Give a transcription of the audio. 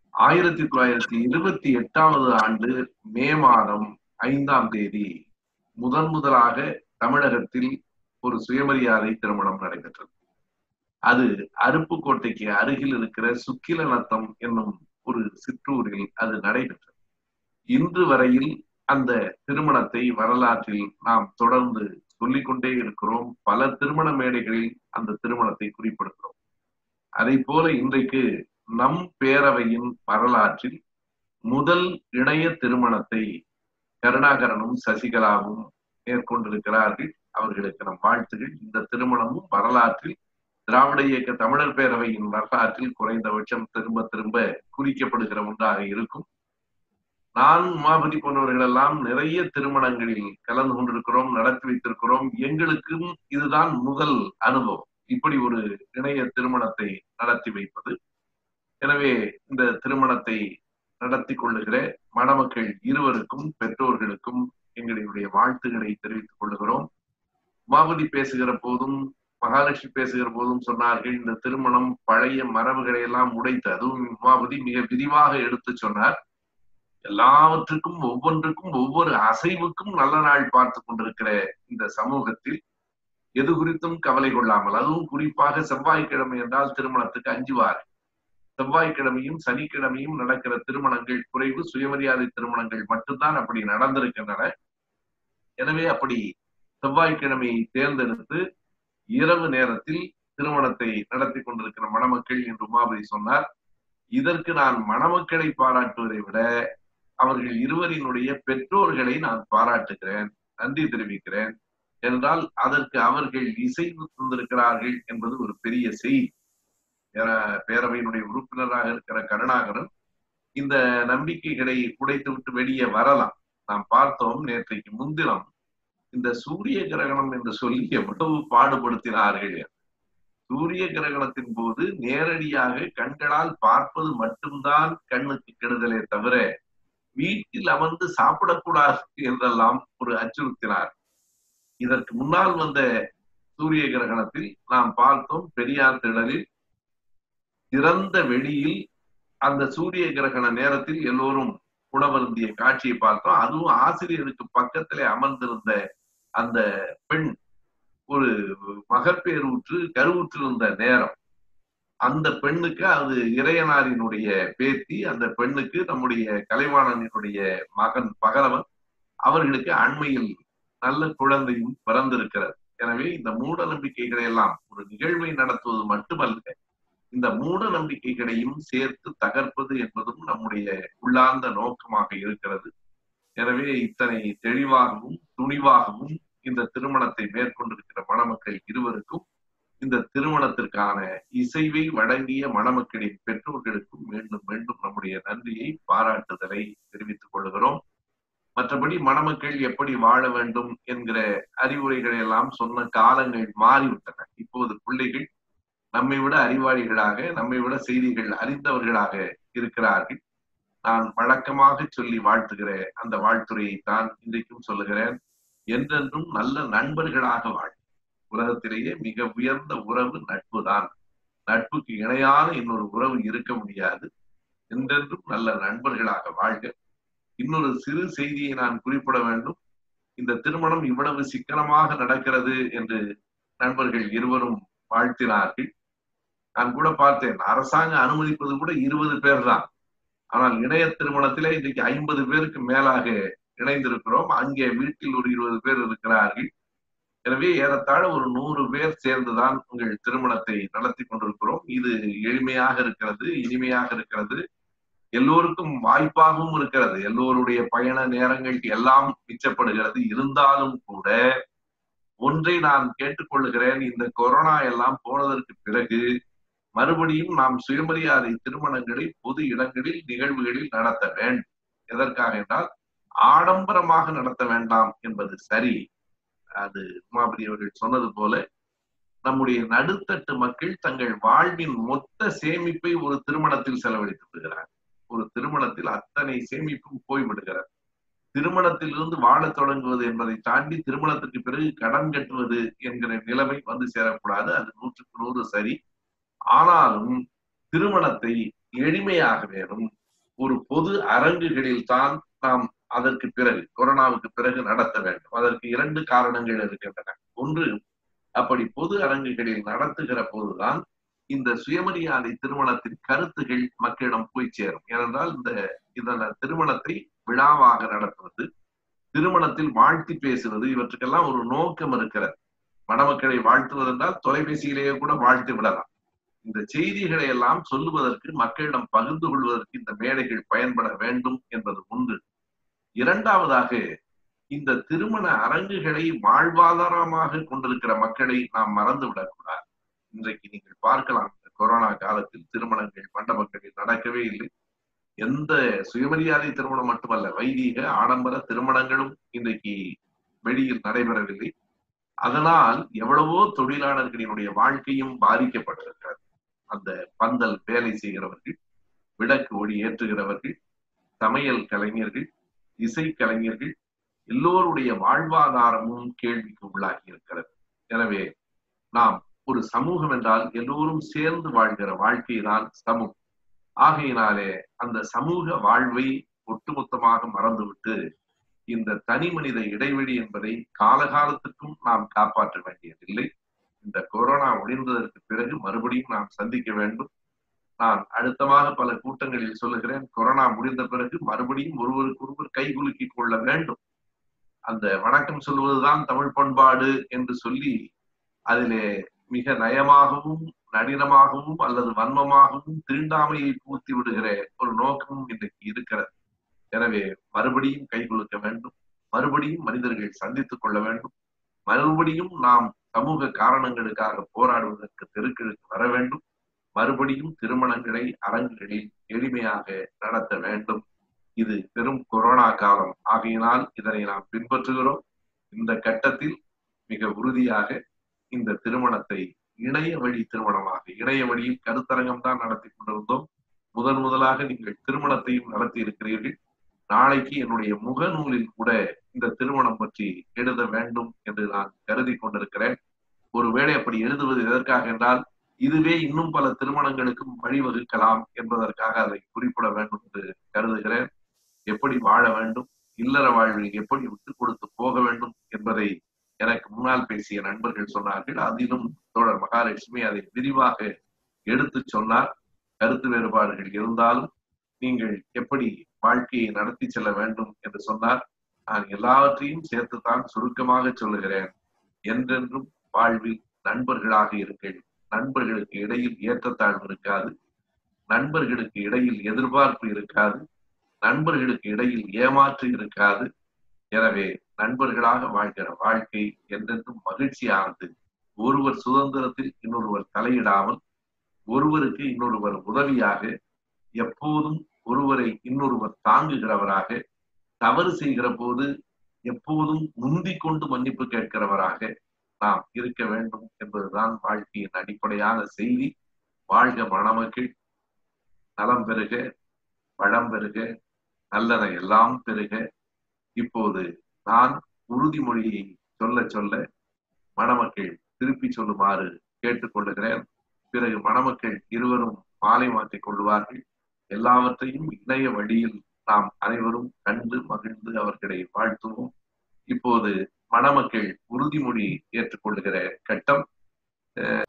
ஆயிரத்தி தொள்ளாயிரத்தி இருபத்தி எட்டாவது ஆண்டு மே மாதம் ஐந்தாம் தேதி முதன் முதலாக தமிழகத்தில் ஒரு சுயமரியாதை திருமணம் நடைபெற்றது அது அருப்புக்கோட்டைக்கு அருகில் இருக்கிற சுக்கிலநத்தம் என்னும் ஒரு சிற்றூரில் அது நடைபெற்றது இன்று வரையில் அந்த திருமணத்தை வரலாற்றில் நாம் தொடர்ந்து சொல்லிக்கொண்டே இருக்கிறோம் பல திருமண மேடைகளில் அந்த திருமணத்தை குறிப்பிடுகிறோம் அதை போல இன்றைக்கு நம் பேரவையின் வரலாற்றில் முதல் இணைய திருமணத்தை கருணாகரனும் சசிகலாவும் மேற்கொண்டிருக்கிறார்கள் அவர்களுக்கு நம் வாழ்த்துகள் இந்த திருமணமும் வரலாற்றில் திராவிட இயக்க தமிழர் பேரவையின் வரலாற்றில் குறைந்தபட்சம் திரும்ப திரும்ப குறிக்கப்படுகிற ஒன்றாக இருக்கும் நான் உமாபதி போன்றவர்கள் எல்லாம் நிறைய திருமணங்களில் கலந்து கொண்டிருக்கிறோம் நடத்தி வைத்திருக்கிறோம் எங்களுக்கும் இதுதான் முதல் அனுபவம் இப்படி ஒரு இணைய திருமணத்தை நடத்தி வைப்பது எனவே இந்த திருமணத்தை நடத்தி கொள்ளுகிற மணமக்கள் இருவருக்கும் பெற்றோர்களுக்கும் எங்களுடைய வாழ்த்துக்களை தெரிவித்துக் கொள்ளுகிறோம் உமாபதி பேசுகிற போதும் மகாலட்சுமி பேசுகிற போதும் சொன்னார்கள் இந்த திருமணம் பழைய மரபுகளை எல்லாம் உடைத்து அதுவும் உமாபதி மிக விரிவாக எடுத்து சொன்னார் எல்லாவற்றுக்கும் ஒவ்வொன்றுக்கும் ஒவ்வொரு அசைவுக்கும் நல்ல நாள் பார்த்து கொண்டிருக்கிற இந்த சமூகத்தில் எது குறித்தும் கவலை கொள்ளாமல் அதுவும் குறிப்பாக செவ்வாய்க்கிழமை என்றால் திருமணத்துக்கு அஞ்சுவார் செவ்வாய்க்கிழமையும் சனிக்கிழமையும் நடக்கிற திருமணங்கள் குறைவு சுயமரியாதை திருமணங்கள் மட்டும்தான் அப்படி நடந்திருக்கின்றன எனவே அப்படி செவ்வாய்க்கிழமையை தேர்ந்தெடுத்து இரவு நேரத்தில் திருமணத்தை நடத்தி கொண்டிருக்கிற மணமக்கள் என்று உமாபதி சொன்னார் இதற்கு நான் மணமக்களை பாராட்டுவதை விட அவர்கள் இருவரினுடைய பெற்றோர்களை நான் பாராட்டுகிறேன் நன்றி தெரிவிக்கிறேன் என்றால் அதற்கு அவர்கள் இசைவு தந்திருக்கிறார்கள் என்பது ஒரு பெரிய செய்தி பேரவையினுடைய உறுப்பினராக இருக்கிற கருணாகரன் இந்த நம்பிக்கைகளை உடைத்து விட்டு வெளியே வரலாம் நாம் பார்த்தோம் நேற்றைக்கு முன்தினம் இந்த சூரிய கிரகணம் என்று சொல்லி எவ்வளவு பாடுபடுத்தினார்கள் சூரிய கிரகணத்தின் போது நேரடியாக கண்களால் பார்ப்பது மட்டும்தான் கண்ணுக்கு கெடுதலே தவிர வீட்டில் அமர்ந்து சாப்பிடக்கூடாது என்றெல்லாம் ஒரு அச்சுறுத்தினார் இதற்கு முன்னால் வந்த சூரிய கிரகணத்தில் நாம் பார்த்தோம் பெரியார் திடலில் திறந்த வெளியில் அந்த சூரிய கிரகண நேரத்தில் எல்லோரும் உணவருந்திய காட்சியை பார்த்தோம் அதுவும் ஆசிரியருக்கு பக்கத்திலே அமர்ந்திருந்த அந்த பெண் ஒரு மகப்பேரூற்று கருவுற்றிருந்த நேரம் அந்த பெண்ணுக்கு அது இறையனாரினுடைய பேத்தி அந்த பெண்ணுக்கு நம்முடைய கலைவாணனினுடைய மகன் பகலவன் அவர்களுக்கு அண்மையில் நல்ல குழந்தையும் பிறந்திருக்கிறது எனவே இந்த மூட நம்பிக்கைகளை எல்லாம் ஒரு நிகழ்வை நடத்துவது மட்டுமல்ல இந்த மூட நம்பிக்கைகளையும் சேர்த்து தகர்ப்பது என்பதும் நம்முடைய உள்ளார்ந்த நோக்கமாக இருக்கிறது எனவே இத்தனை தெளிவாகவும் துணிவாகவும் இந்த திருமணத்தை மேற்கொண்டிருக்கிற மணமக்கள் இருவருக்கும் இந்த திருமணத்திற்கான இசைவை வழங்கிய மணமக்களின் பெற்றோர்களுக்கும் மீண்டும் மீண்டும் நம்முடைய நன்றியை பாராட்டுதலை தெரிவித்துக் கொள்கிறோம் மற்றபடி மணமக்கள் எப்படி வாழ வேண்டும் என்கிற அறிவுரைகளை எல்லாம் சொன்ன காலங்கள் மாறிவிட்டன இப்போது பிள்ளைகள் நம்மை விட அறிவாளிகளாக நம்மை விட செய்திகள் அறிந்தவர்களாக இருக்கிறார்கள் நான் வழக்கமாக சொல்லி வாழ்த்துகிற அந்த வாழ்த்துறையை தான் இன்றைக்கும் சொல்லுகிறேன் என்றென்றும் நல்ல நண்பர்களாக வாழ் உலகத்திலேயே மிக உயர்ந்த உறவு நட்பு தான் நட்புக்கு இணையான இன்னொரு உறவு இருக்க முடியாது என்றென்றும் நல்ல நண்பர்களாக வாழ்க இன்னொரு சிறு செய்தியை நான் குறிப்பிட வேண்டும் இந்த திருமணம் இவ்வளவு சிக்கனமாக நடக்கிறது என்று நண்பர்கள் இருவரும் வாழ்த்தினார்கள் நான் கூட பார்த்தேன் அரசாங்கம் அனுமதிப்பது கூட இருபது பேர் தான் ஆனால் இணைய திருமணத்திலே இன்றைக்கு ஐம்பது பேருக்கு மேலாக இணைந்திருக்கிறோம் அங்கே வீட்டில் ஒரு இருபது பேர் இருக்கிறார்கள் எனவே ஏறத்தாழ ஒரு நூறு பேர் சேர்ந்துதான் உங்கள் திருமணத்தை நடத்தி கொண்டிருக்கிறோம் இது எளிமையாக இருக்கிறது இனிமையாக இருக்கிறது எல்லோருக்கும் வாய்ப்பாகவும் இருக்கிறது எல்லோருடைய பயண நேரங்கள் எல்லாம் மிச்சப்படுகிறது இருந்தாலும் கூட ஒன்றை நான் கேட்டுக்கொள்ளுகிறேன் இந்த கொரோனா எல்லாம் போனதற்கு பிறகு மறுபடியும் நாம் சுயமரியாதை திருமணங்களை பொது இடங்களில் நிகழ்வுகளில் நடத்த வேண்டும் எதற்காக என்றால் ஆடம்பரமாக நடத்த வேண்டாம் என்பது சரி அது உமாபதி அவர்கள் சொன்னது போல நம்முடைய நடுத்தட்டு மக்கள் தங்கள் வாழ்வின் மொத்த சேமிப்பை ஒரு திருமணத்தில் செலவழித்து விடுகிறார் ஒரு திருமணத்தில் அத்தனை சேமிப்பும் போய்விடுகிறது திருமணத்திலிருந்து வாழத் தொடங்குவது என்பதை தாண்டி திருமணத்திற்கு பிறகு கடன் கட்டுவது என்கிற நிலைமை வந்து சேரக்கூடாது அது நூற்றுக்கு நூறு சரி ஆனாலும் திருமணத்தை எளிமையாக வேணும் ஒரு பொது அரங்குகளில் தான் நாம் அதற்கு பிறகு கொரோனாவுக்கு பிறகு நடத்த வேண்டும் அதற்கு இரண்டு காரணங்கள் இருக்கின்றன ஒன்று அப்படி பொது அரங்குகளில் நடத்துகிற போதுதான் இந்த சுயமரியாதை திருமணத்தின் கருத்துகள் மக்களிடம் போய் சேரும் ஏனென்றால் இந்த இந்த திருமணத்தை விழாவாக நடத்துவது திருமணத்தில் வாழ்த்தி பேசுவது இவற்றுக்கெல்லாம் ஒரு நோக்கம் இருக்கிறது மணமக்களை வாழ்த்துவது என்றால் தொலைபேசியிலேயே கூட வாழ்த்து விடலாம் இந்த செய்திகளை எல்லாம் சொல்லுவதற்கு மக்களிடம் பகிர்ந்து கொள்வதற்கு இந்த மேடைகள் பயன்பட வேண்டும் என்பது ஒன்று இரண்டாவதாக இந்த திருமண அரங்குகளை வாழ்வாதாரமாக கொண்டிருக்கிற மக்களை நாம் மறந்து விடக்கூடாது இன்றைக்கு நீங்கள் பார்க்கலாம் இந்த கொரோனா காலத்தில் திருமணங்கள் மண்டபங்களில் நடக்கவே இல்லை எந்த சுயமரியாதை திருமணம் மட்டுமல்ல வைதீக ஆடம்பர திருமணங்களும் இன்றைக்கு வெளியில் நடைபெறவில்லை அதனால் எவ்வளவோ தொழிலாளர்களினுடைய வாழ்க்கையும் பாதிக்கப்பட்டிருக்கிறது அந்த பந்தல் வேலை செய்கிறவர்கள் விளக்கு ஒளி ஏற்றுகிறவர்கள் சமையல் கலைஞர்கள் இசை கலைஞர்கள் எல்லோருடைய வாழ்வாதாரமும் கேள்விக்கு உள்ளாகி இருக்கிறது எனவே நாம் ஒரு சமூகம் என்றால் எல்லோரும் சேர்ந்து வாழ்கிற வாழ்க்கை தான் சமூகம் ஆகையினாலே அந்த சமூக வாழ்வை ஒட்டுமொத்தமாக மறந்துவிட்டு இந்த தனி மனித இடைவெளி என்பதை காலகாலத்துக்கும் நாம் காப்பாற்ற வேண்டியதில்லை இந்த கொரோனா ஒழிந்ததற்கு பிறகு மறுபடியும் நாம் சந்திக்க வேண்டும் நான் அழுத்தமாக பல கூட்டங்களில் சொல்லுகிறேன் கொரோனா முடிந்த பிறகு மறுபடியும் ஒருவருக்கு ஒருவர் கைகுலுக்கி கொள்ள வேண்டும் அந்த வணக்கம் சொல்வதுதான் தமிழ் பண்பாடு என்று சொல்லி அதிலே மிக நயமாகவும் நளினமாகவும் அல்லது வன்மமாகவும் தீண்டாமையை பூர்த்தி விடுகிற ஒரு நோக்கமும் இன்றைக்கு இருக்கிறது எனவே மறுபடியும் கைகுலுக்க வேண்டும் மறுபடியும் மனிதர்கள் சந்தித்துக் கொள்ள வேண்டும் மறுபடியும் நாம் சமூக காரணங்களுக்காக போராடுவதற்கு தெருக்களுக்கு வர வேண்டும் மறுபடியும் திருமணங்களை அரங்குகளில் எளிமையாக நடத்த வேண்டும் இது பெரும் கொரோனா காலம் ஆகையினால் இதனை நாம் பின்பற்றுகிறோம் இந்த கட்டத்தில் மிக உறுதியாக இந்த திருமணத்தை இணைய வழி திருமணமாக இணைய வழியில் கருத்தரங்கம் தான் நடத்தி கொண்டிருந்தோம் முதன் முதலாக நீங்கள் திருமணத்தையும் நடத்தி இருக்கிறீர்கள் நாளைக்கு என்னுடைய முகநூலில் கூட இந்த திருமணம் பற்றி எழுத வேண்டும் என்று நான் கருதி கொண்டிருக்கிறேன் ஒருவேளை அப்படி எழுதுவது எதற்காக என்றால் இதுவே இன்னும் பல திருமணங்களுக்கும் வழிவகுக்கலாம் என்பதற்காக அதை குறிப்பிட வேண்டும் என்று கருதுகிறேன் எப்படி வாழ வேண்டும் இல்லற வாழ்வில் எப்படி விட்டு கொடுத்து போக வேண்டும் என்பதை எனக்கு முன்னால் பேசிய நண்பர்கள் சொன்னார்கள் அதிலும் தோழர் மகாலட்சுமி அதை விரிவாக எடுத்து சொன்னார் கருத்து வேறுபாடுகள் இருந்தாலும் நீங்கள் எப்படி வாழ்க்கையை நடத்தி செல்ல வேண்டும் என்று சொன்னார் நான் எல்லாவற்றையும் சேர்த்துத்தான் சுருக்கமாக சொல்லுகிறேன் என்றென்றும் வாழ்வில் நண்பர்களாக இருங்கள் நண்பர்களுக்கு இடையில் ஏற்றத்தாழ்வு இருக்காது நண்பர்களுக்கு இடையில் எதிர்பார்ப்பு இருக்காது நண்பர்களுக்கு இடையில் ஏமாற்று இருக்காது எனவே நண்பர்களாக வாழ்கிற வாழ்க்கை என்றென்றும் மகிழ்ச்சியானது ஒருவர் சுதந்திரத்தில் இன்னொருவர் தலையிடாமல் ஒருவருக்கு இன்னொருவர் உதவியாக எப்போதும் ஒருவரை இன்னொருவர் தாங்குகிறவராக தவறு செய்கிற போது எப்போதும் முந்திக் கொண்டு மன்னிப்பு கேட்கிறவராக நாம் இருக்க வேண்டும் என்பதுதான் வாழ்க்கையின் அடிப்படையான செய்தி வாழ்க மணமக்கள் நலம் பெறுக வளம் பெறுக நல்லன எல்லாம் பெறுக இப்போது நான் உறுதிமொழியை சொல்ல சொல்ல மணமக்கள் திருப்பி சொல்லுமாறு கேட்டுக்கொள்ளுகிறேன் பிறகு மணமக்கள் இருவரும் மாலை மாற்றிக் கொள்வார்கள் எல்லாவற்றையும் இணைய வழியில் நாம் அனைவரும் கண்டு மகிழ்ந்து அவர்களை வாழ்த்துவோம் இப்போது மணமக்கள் உறுதிமொழி ஏற்றுக்கொள்ளுகிற கட்டம்